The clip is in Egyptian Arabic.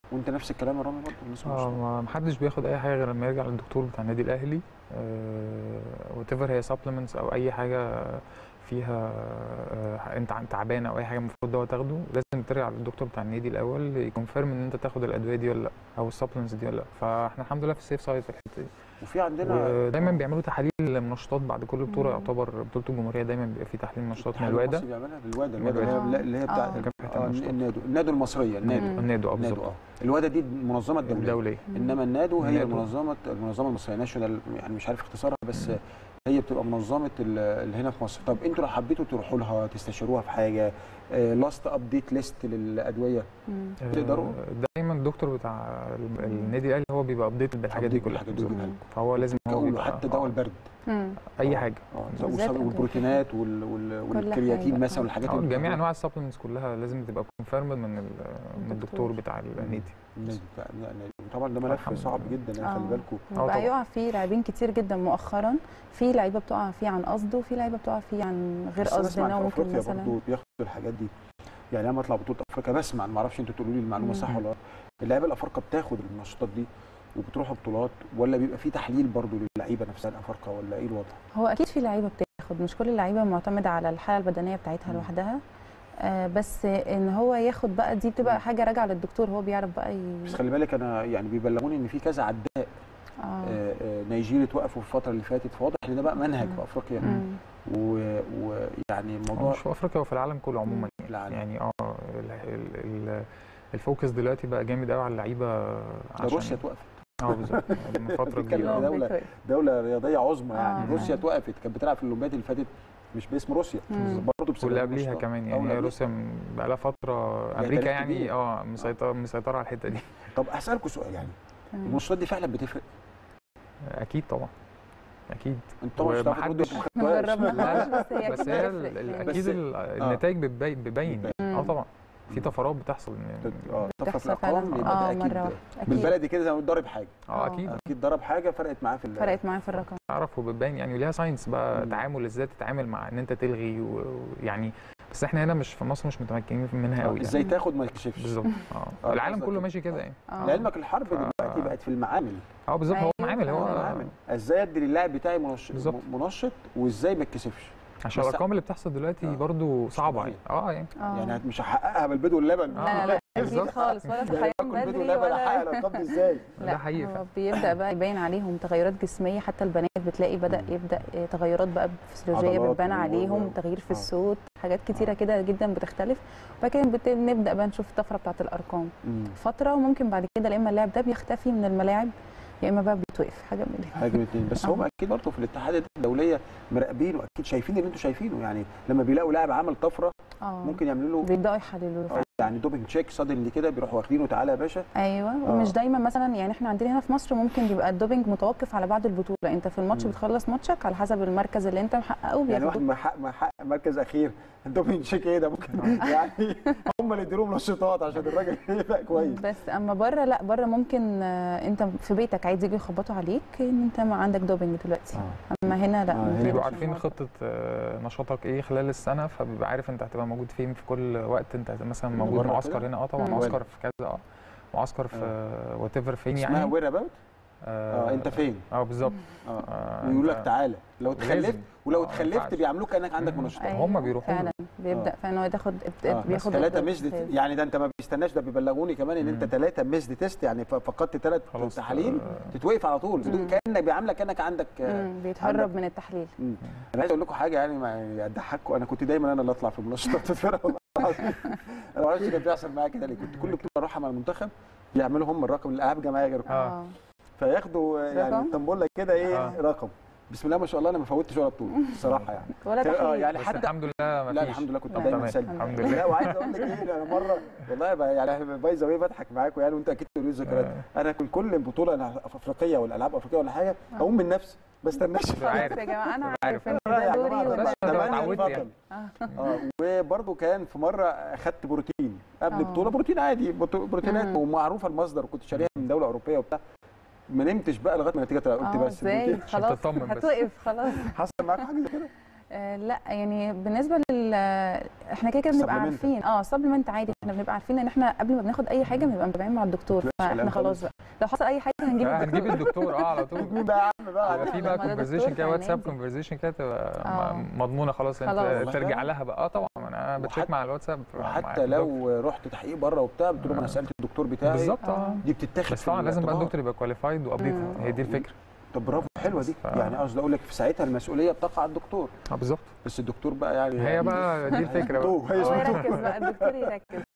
وانت نفس الكلام يا رامي برضه بالنسبه اه للمشروع. ما محدش بياخد اي حاجه غير لما يرجع للدكتور بتاع النادي الاهلي وات ايفر هي سبلمنتس او اي حاجه فيها آه، انت عن- تعبان او اي حاجه المفروض دواء تاخده لازم ترجع للدكتور بتاع النادي الاول يكونفيرم ان انت تاخد الادويه دي ولا لا او السبلمنتس دي ولا لا فاحنا الحمد لله في السيف سايد في الحته دي وفي عندنا ودايما بيعملوا تحاليل منشطات بعد كل بطوله مم. يعتبر بطوله الجمهوريه دايما بيبقى في تحليل منشطات من الاتحاد الواده المصري بيعملها بالواده من الواده اللي هي- الواده. اللي هي بتاعت آه. مكافحة آه، النشاط. النادو النادو المصريه النادو مم. النادو اه النادو بالظبط اه الواده دي المنظمه الدوليه الدوليه انما النادو هي النادو. المنظمه المنظمه المصريه ناشونال يعني مش عارف اختصارها بس هي بتبقى منظمه ال- اللي هنا في مصر طب انتوا لو حبيتوا تروحوا لها تستشيروها في حاجه لاست ابديت ليست للادويه مم. تقدروا؟ آه، دايما الدكتور بتاع ال- النادي الاهلي هو بيبقى ابديت بالحاجات دي update كلها بالحاجات دي بالظبط. كلها. فهو لازم هو تقولوا بيبقى حتى دواء آه، البرد مم. اي حاجه اه بالذات والصب- والبروتينات وال- وال- والكرياتين حاجة. مثلا والحاجات اه اللي جميع بتاخدوها. انواع السبلمنتس كلها لازم تبقى كونفيرمد من ال- من الدكتور بتاع النادي النادي بتاع النادي. طبعا ده ملف الحمد صعب لله. جدا يعني خلي آه. بالكم آه بقى طبعا. يقع فيه لاعبين كتير جدا مؤخرا في لعيبه بتقع فيه عن قصد وفي لعيبه بتقع فيه عن غير بس أنا أسمع قصد إن في ممكن افريقيا مثلا برضه بياخدوا الحاجات دي يعني لما اطلع بطوله افريقيا بسمع ما اعرفش انتوا تقولوا لي المعلومه مم. صح ولا لا اللعيبه الافارقه بتاخد المنشطات دي وبتروحوا بطولات ولا بيبقى في تحليل برضه للعيبه نفسها الافارقه ولا ايه الوضع؟ هو اكيد في لعيبه بتاخد مش كل اللعيبه معتمده على الحاله البدنيه بتاعتها مم. لوحدها آه بس ان هو ياخد بقى دي بتبقى مم. حاجه راجعه للدكتور هو بيعرف بقى ي... بس خلي بالك انا يعني بيبلغوني ان في كذا عداء آه. آه، آه، نيجيري اتوقفوا في الفتره اللي فاتت فواضح ان ده بقى منهج مم. في افريقيا مم. ويعني هو الموضوع مش في افريقيا وفي العالم كله عموما في العالم. يعني اه ال- ال- ال- الفوكس دلوقتي بقى جامد قوي على اللعيبه ده عشان روسيا اتوقفت اه بالظبط من فتره بتتكلم كبيره على آه. دولة. بيتوقف. دوله رياضيه عظمى آه. يعني روسيا اتوقفت كانت بتلعب في الاولمبياد اللي فاتت مش باسم روسيا مم. برضه بسبب واللي قبليها المنشطات. كمان أو يعني اللي هي قبليها. روسيا م- بقى لها فتره يعني امريكا تاريخ كبير. يعني اه مسيطره مسيطره على الحته دي طب اسالكم سؤال يعني تمام. المنشطات دي فعلا بتفرق اكيد طبعا اكيد انت طبعا مش هتعرفوا تردوا ومحدش- عشان ما ما خدتوهاش. جربناهاش بس هي بس أكيد هي بتفرق ال- ال- يعني. اكيد بس- ال- النتائج بتبين بتبين بتبين. اه طبعا في مم. طفرات بتحصل إن- اه طفره في بتحصل الارقام فعلا يبقى ده اه اكيد مره واحدة. اكيد بالبلدي كده زي ما ضارب حاجه اه آه. اكيد اكيد ضرب حاجه فرقت معاه في ال- فرقت معايا في الرقم تعرف وبتبين يعني وليها ساينس بقى مم. تعامل ازاي تتعامل مع ان انت تلغي و- ويعني بس احنا هنا مش في مصر مش متمكنين منها آه، قوي ازاي يعني. تاخد ما يكشفش بالظبط آه، اه العالم قصدك كله كده. ماشي كده يعني اه لعلمك الحرب دلوقتي بقت في المعامل اه بالظبط هو أيوة، معامل هو المعامل ازاي ادي للاعب بتاعي منشط بالظبط. منشط وازاي ما يتكسفش عشان بس- الارقام اللي بتحصل دلوقتي آه. برضو صعبه طبيعي. يعني اه يعني اه يعني مش هحققها بالبيض واللبن لا لا لا اكيد بالظبط. خالص ولا يعني صحيان باكل بيض بدري ولبن احقق ولا الارقام دي ازاي ده لا حقيقي هو فعلا. بيبدا بقى يبين عليهم تغيرات جسميه حتى البنات بتلاقي بدا مم. يبدا تغيرات بقى فسيولوجيه عضلات بتبان و- عليهم و- تغيير في آه. الصوت حاجات كتيره كده جدا بتختلف وبعد كده بت- بنبدا بقى نشوف الطفره بتاعت الارقام مم. فتره وممكن بعد كده يا اما اللاعب ده بيختفي من الملاعب يا اما بقى بيتوقف حاجه من الاثنين حاجه من اتنين بس آه. هم اكيد برضه في الاتحادات الدوليه مراقبين واكيد شايفين اللي انتوا شايفينه يعني لما بيلاقوا لاعب عمل طفره اه ممكن يعملوا له بيبداوا يحللوا له آه، يعني دوبنج تشيك سادنلي كده بيروحوا واخدينه تعالى يا باشا ايوه آه. ومش دايما مثلا يعني احنا عندنا هنا في مصر ممكن يبقى الدوبنج متوقف على بعد البطوله انت في الماتش مم. بتخلص ماتشك على حسب المركز اللي انت محققه يعني واحد بياخدوك محقق محقق مركز اخير الدوبنج تشيك ايه ده ممكن يعني هم اللي يديروا منشطات عشان الراجل يبقى كويس بس اما بره لا بره ممكن آه، انت في بيتك عايز يجوا يخبطوا عليك ان انت ما عندك دوبنج دلوقتي اما هنا لا آه، ممكن هنا بيبقوا يبقى عارفين في خطه آه، نشاطك ايه خلال السنه فبيبقى عارف انت هتبقى موجود فين في كل وقت انت مثلا موجود بره معسكر كده؟ هنا اه طبعا مم. معسكر في كذا اه معسكر في وات ايفر فين اسمها يعني وير اباوت اه انت فين اه بالظبط اه آه، ويقول لك أنت- تعالى لو اتخلفت لازم. ولو آه، ما اتخلفت ينفعش. بيعاملوك كانك عندك مم. منشطات أيوة، هم بيروحوا له. فعلا بيبدا فعلا هو تاخد آه، بس بياخد ثلاثة الدور مزد الأساسي. يعني ده انت ما بيستناش ده بيبلغوني كمان ان انت مم. ثلاثة مزد تيست يعني ف- فقدت ثلاث خلاص تحاليل آه، تتوقف على طول مم. كانك بيعاملك كانك عندك آه، مم، بيتهرب عندك- من التحليل مم. انا عايز اقول لكم حاجه يعني ما يعني اضحككم انا كنت دايما انا اللي اطلع في منشطات الفرقه والله العظيم. انا ما اعرفش كان بيحصل معايا كده ليه كنت كل بطوله اروحها مع المنتخب يعملوا هم الرقم الالعاب جماعيه غير آه. فياخدوا آه، يعني رقم؟ طنبوله كده ايه آه. رقم بسم الله ما شاء الله انا ما فوتش ولا بطوله الصراحه يعني ولا اه تحليل يعني بس حتى الحمد لله ما لا فيش الحمد لله كنت لا، دايما تمام. سلبي الحمد لا لله وعايز اقول لك ايه انا مره والله بقى يعني بايظه ايه بضحك معاكم يعني وانت اكيد تقولوا لي ذكريات آه. انا كنت كل بطوله أنا في افريقيه ولا العاب افريقيه ولا حاجه آه. اقوم من نفسي ما استناش خلاص عارف. يا جماعه انا عارف. عارف ان لا يا ده جماعة دوري ده ولا بس أنت تمانية اتعودت البطل. يعني. آه. اه وبرده كان في مره اخدت بروتين قبل آه. بطوله بروتين عادي بطو- بروتينات مم. ومعروفه المصدر كنت شاريها من دوله اوروبيه وبتاع ما نمتش بقى لغايه ما النتيجه طلعت قلت اه بس ازاي البروتين خلاص تطمن بس. هتوقف خلاص حصل معاك حاجه زي كده آه لا يعني بالنسبه لل احنا كده كده بنبقى Supplement. عارفين اه سبلمنت عادي احنا بنبقى عارفين ان احنا قبل ما بناخد اي حاجه بنبقى متابعين مع الدكتور مش فاحنا كلام خلاص خالص. بقى لو حصل اي حاجه هنجيب آه، هنجيب الدكتور الدكتور اه على طول مين بقى يا عم بقى يبقى في ما بقى ده دكتور كونفرزيشن كده في واتساب النادي. كونفرزيشن كده تبقى آه. م- مضمونه خلاص خلاص. انت ترجع لها بقى اه طبعا انا بتشيك وحتى- مع الواتساب مع وحتى الدكتور. لو رحت تحقيق بره وبتاع بتقول له انا آه. سالت الدكتور بتاعي بالظبط اه آه. دي بتتاخد بس في طبعا لازم بقى الاعتبار. الدكتور يبقى كواليفايد وابديت مم. هي دي الفكره طب برافو حلوه دي ف- يعني قصدي اقول لك في ساعتها المسؤوليه بتقع على الدكتور اه بالظبط بس الدكتور بقى يعني هي بقى دي الفكره بقى هي هو اسمها يركز بقى الدكتور يركز